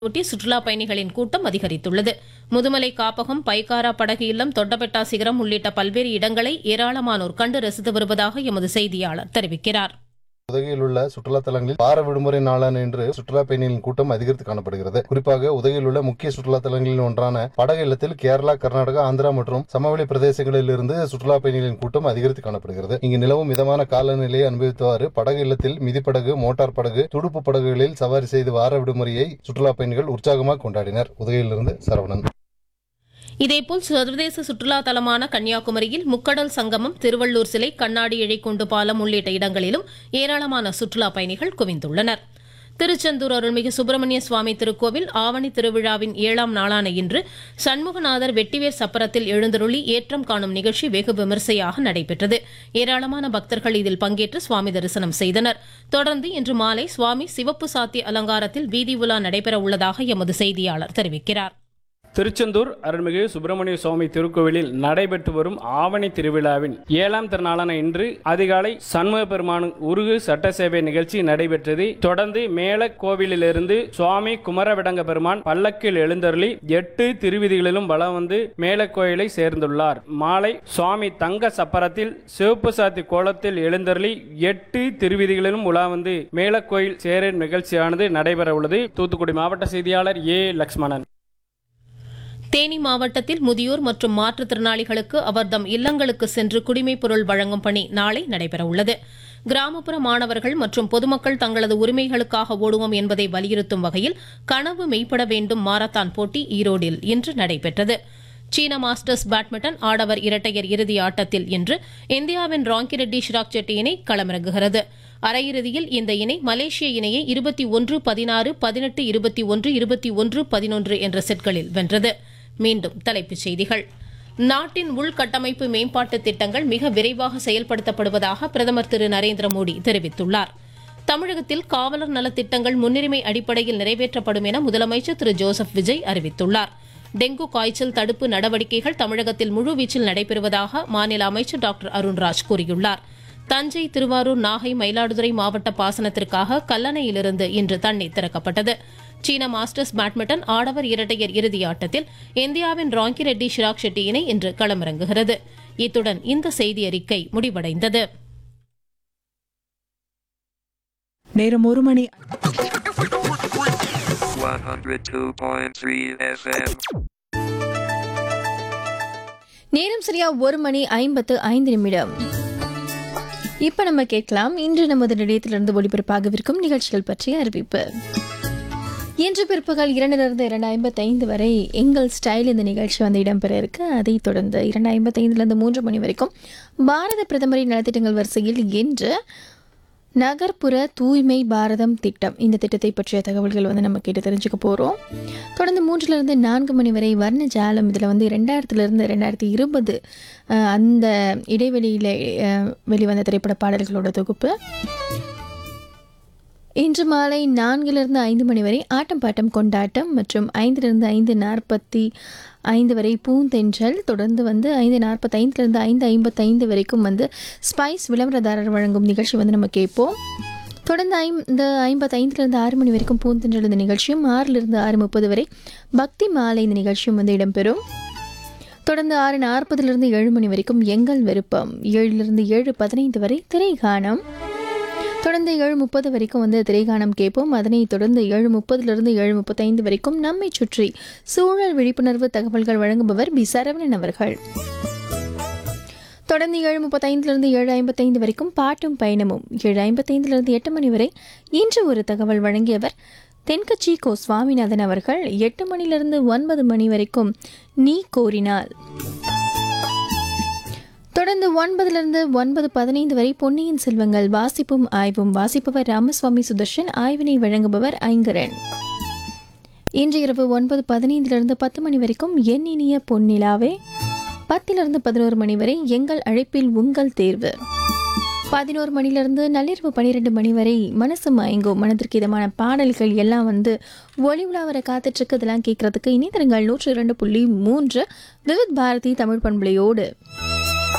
ஒட்டி சுற்றுலா பயணிகளின் கூட்டம் அதிகரித்துள்ளது முதுமலை காப்பகம் பைக்காரா படகு இல்லம் தொட்டபெட்டா சிகரம் உள்ளிட்ட பல்வேறு இடங்களை ஏராளமானோர் கண்டு ரசித்து வருவதாக எமது செய்தியாளர் தெரிவிக்கிறார் உதகையில் உள்ள சுற்றுலா தலங்களில் வார விடுமுறை நாளான இன்று சுற்றுலா பயணிகளின் கூட்டம் அதிகரித்து காணப்படுகிறது குறிப்பாக உதகையில் உள்ள முக்கிய சுற்றுலா தலங்களில் ஒன்றான படகு இல்லத்தில் கேரளா கர்நாடகா ஆந்திரா மற்றும் சமவெளி பிரதேசங்களில் இருந்து சுற்றுலா பயணிகளின் கூட்டம் அதிகரித்து காணப்படுகிறது இங்கு நிலவும் மிதமான காலநிலையை அனுபவித்தவாறு படகு இல்லத்தில் மிதிப்படகு மோட்டார் படகு துடுப்பு படகுகளில் சவாரி செய்து வார விடுமுறையை சுற்றுலா பயணிகள் உற்சாகமாக கொண்டாடினர் உதகையிலிருந்து சரவணன் இதேபோல் சர்வதேச சுற்றுலா தலமான கன்னியாகுமரியில் முக்கடல் சங்கமம் திருவள்ளூர் சிலை கண்ணாடி இழைக்குண்டு பாலம் உள்ளிட்ட இடங்களிலும் ஏராளமான சுற்றுலா பயணிகள் குவிந்துள்ளனர் திருச்செந்தூர் அருள்மிகு சுப்பிரமணிய சுவாமி திருக்கோவில் ஆவணி திருவிழாவின் ஏழாம் நாளான இன்று சண்முகநாதர் வெட்டிவேர் சப்பரத்தில் எழுந்தருளி ஏற்றம் காணும் நிகழ்ச்சி வெகு விமரிசையாக நடைபெற்றது ஏராளமான பக்தர்கள் இதில் பங்கேற்று சுவாமி தரிசனம் செய்தனர் தொடர்ந்து இன்று மாலை சுவாமி சிவப்பு சாத்தி அலங்காரத்தில் வீதி உலா நடைபெற உள்ளதாக எமது செய்தியாளர் தெரிவிக்கிறார் திருச்செந்தூர் அருள்மிகு சுப்பிரமணிய சுவாமி திருக்கோவிலில் நடைபெற்று வரும் ஆவணி திருவிழாவின் ஏழாம் திருநாளான இன்று அதிகாலை சண்முக பெருமான் உருகு சட்ட சேவை நிகழ்ச்சி நடைபெற்றது தொடர்ந்து மேல கோவிலிலிருந்து சுவாமி குமரவிடங்க பெருமான் பல்லக்கில் எழுந்தருளி எட்டு திருவிதிகளிலும் வலம் வந்து மேல கோயிலை சேர்ந்துள்ளார் மாலை சுவாமி தங்க சப்பரத்தில் சிவப்பு சாத்தி கோலத்தில் எழுந்தருளி எட்டு திருவிதிகளிலும் உலா வந்து மேலக்கோயில் சேர நிகழ்ச்சியானது நடைபெற உள்ளது தூத்துக்குடி மாவட்ட செய்தியாளர் ஏ லக்ஷ்மணன் தேனி மாவட்டத்தில் முதியோர் மற்றும் மாற்றுத்திறனாளிகளுக்கு அவர்தம் இல்லங்களுக்கு சென்று குடிமைப் பொருள் வழங்கும் பணி நாளை நடைபெற உள்ளது கிராமப்புற மாணவர்கள் மற்றும் பொதுமக்கள் தங்களது உரிமைகளுக்காக ஓடுவோம் என்பதை வலியுறுத்தும் வகையில் கனவு மெய்ப்பட வேண்டும் மாரத்தான் போட்டி ஈரோடில் இன்று நடைபெற்றது சீன மாஸ்டர்ஸ் பேட்மிண்டன் ஆடவர் இரட்டையர் இறுதி ஆட்டத்தில் இன்று இந்தியாவின் ராங்கிரெட்டி ஷிராக் செட்டி இணை களமிறங்குகிறது அரையிறுதியில் இந்த இணை மலேசிய இணையை இருபத்தி ஒன்று பதினாறு பதினெட்டு இருபத்தி ஒன்று இருபத்தி ஒன்று பதினொன்று என்ற செட்களில் வென்றது மீண்டும் தலைப்புச் செய்திகள் நாட்டின் உள்கட்டமைப்பு மேம்பாட்டு திட்டங்கள் மிக விரைவாக செயல்படுத்தப்படுவதாக பிரதமர் திரு நரேந்திர மோடி தெரிவித்துள்ளார் தமிழகத்தில் காவலர் நலத்திட்டங்கள் முன்னுரிமை அடிப்படையில் நிறைவேற்றப்படும் என முதலமைச்சர் திரு ஜோசப் விஜய் அறிவித்துள்ளார் டெங்கு காய்ச்சல் தடுப்பு நடவடிக்கைகள் தமிழகத்தில் முழுவீச்சில் நடைபெறுவதாக மாநில அமைச்சர் டாக்டர் அருண்ராஜ் கூறியுள்ளார் தஞ்சை திருவாரூர் நாகை மயிலாடுதுறை மாவட்ட பாசனத்திற்காக கல்லணையிலிருந்து இன்று தண்ணீர் திறக்கப்பட்டது சீன மாஸ்டர்ஸ் பேட்மிண்டன் ஆடவர் இரட்டையர் இறுதி ஆட்டத்தில் இந்தியாவின் ராங்கி ரெட்டி ஷிராக் ஷெட்டி இணை இன்று களமிறங்குகிறது இத்துடன் இந்த செய்தி அறிக்கை முடிவடைந்தது நேரம் ஒரு மணி 102.3 FM. நேரம் சரியா ஒரு மணி ஐம்பத்து ஐந்து நிமிடம் இப்ப நம்ம கேட்கலாம் இன்று நமது நிலையத்திலிருந்து ஒளிபரப்பாகவிருக்கும் நிகழ்ச்சிகள் பற்றிய அறிவிப்பு இன்று பிற்பகல் இரண்டிலிருந்து இரண்டு ஐம்பத்தைந்து வரை எங்கள் ஸ்டைல் இந்த நிகழ்ச்சி வந்து இடம்பெற இருக்கு அதைத் தொடர்ந்து இரண்டு ஐம்பத்தைந்துலேருந்து மூன்று மணி வரைக்கும் பாரத பிரதமரின் நலத்திட்டங்கள் வரிசையில் இன்று நகர்ப்புற தூய்மை பாரதம் திட்டம் இந்த திட்டத்தை பற்றிய தகவல்கள் வந்து நம்ம கேட்டு தெரிஞ்சுக்க போகிறோம் தொடர்ந்து மூன்றிலிருந்து நான்கு மணி வரை வர்ண ஜாலம் இதில் வந்து ரெண்டாயிரத்துலேருந்து ரெண்டாயிரத்தி இருபது அஹ், அந்த இடைவெளியில் அஹ், வெளிவந்த திரைப்பட பாடல்களோட தொகுப்பு இன்று மாலை நான்கிலிருந்து ஐந்து மணி வரை ஆட்டம் பாட்டம் கொண்டாட்டம் மற்றும் ஐந்திலிருந்து ஐந்து நாற்பத்தி ஐந்து வரை பூந்தென்றல் தொடர்ந்து வந்து ஐந்து நாற்பத்தைந்துலேருந்து ஐந்து ஐம்பத்தைந்து வரைக்கும் வந்து ஸ்பைஸ் விளம்பரதாரர் வழங்கும் நிகழ்ச்சி வந்து நம்ம கேட்போம் தொடர்ந்து ஐம் இந்த ஐம்பத்தைந்துலேருந்து ஆறு மணி வரைக்கும் பூந்தென்றல் இந்த நிகழ்ச்சியும் ஆறிலிருந்து ஆறு முப்பது வரை பக்தி மாலை இந்த நிகழ்ச்சியும் வந்து இடம்பெறும் தொடர்ந்து ஆறு நாற்பதுலேருந்து ஏழு மணி வரைக்கும் எங்கள் விருப்பம் ஏழிலிருந்து ஏழு பதினைந்து வரை திரைகானம் தொடர்ந்து ஏழு முப்பது வரைக்கும் வந்து திரைகானம் கேட்போம் அதனைத் தொடர்ந்து ஏழு முப்பதிலிருந்து ஏழு முப்பத்தைந்து வரைக்கும் நம்மை சுற்றி சூழல் விழிப்புணர்வு தகவல்கள் வழங்குபவர் பி சரவணன் அவர்கள் தொடர்ந்து ஏழு முப்பத்தைந்திலிருந்து ஏழு ஐம்பத்தைந்து வரைக்கும் பாட்டும் பயணமும் ஏழு ஐம்பத்தைந்திலிருந்து எட்டு மணி வரை இன்று ஒரு தகவல் வழங்கியவர் தென்கட்சி கோ சுவாமிநாதன் அவர்கள் எட்டு மணிலிருந்து ஒன்பது மணி வரைக்கும் நீ கோரினால் தொடர்ந்து ஒன்பதிலிருந்து ஒன்பது பதினைந்து வரை பொன்னியின் செல்வங்கள் வாசிப்பும் ஆய்வும் வாசிப்பவர் ராமசுவாமி சுதர்ஷன் ஆய்வினை வழங்குபவர் ஐங்கரன் இன்று இரவு ஒன்பது பதினைந்திலிருந்து பத்து மணி வரைக்கும் என் இனிய பொன்னிலாவே பத்திலிருந்து பதினோரு மணி வரை எங்கள் அழைப்பில் உங்கள் தேர்வு பதினோரு மணிலிருந்து நள்ளிரவு பன்னிரெண்டு மணி வரை மனசு மயங்கும் மனதிற்கு இதமான பாடல்கள் எல்லாம் வந்து ஒளி உலா வர காத்துட்ருக்கு இதெல்லாம் கேட்கறதுக்கு இணையதளங்கள் நூற்றி இரண்டு புள்ளி மூன்று விவித் பாரதி தமிழ் பண்பலையோடு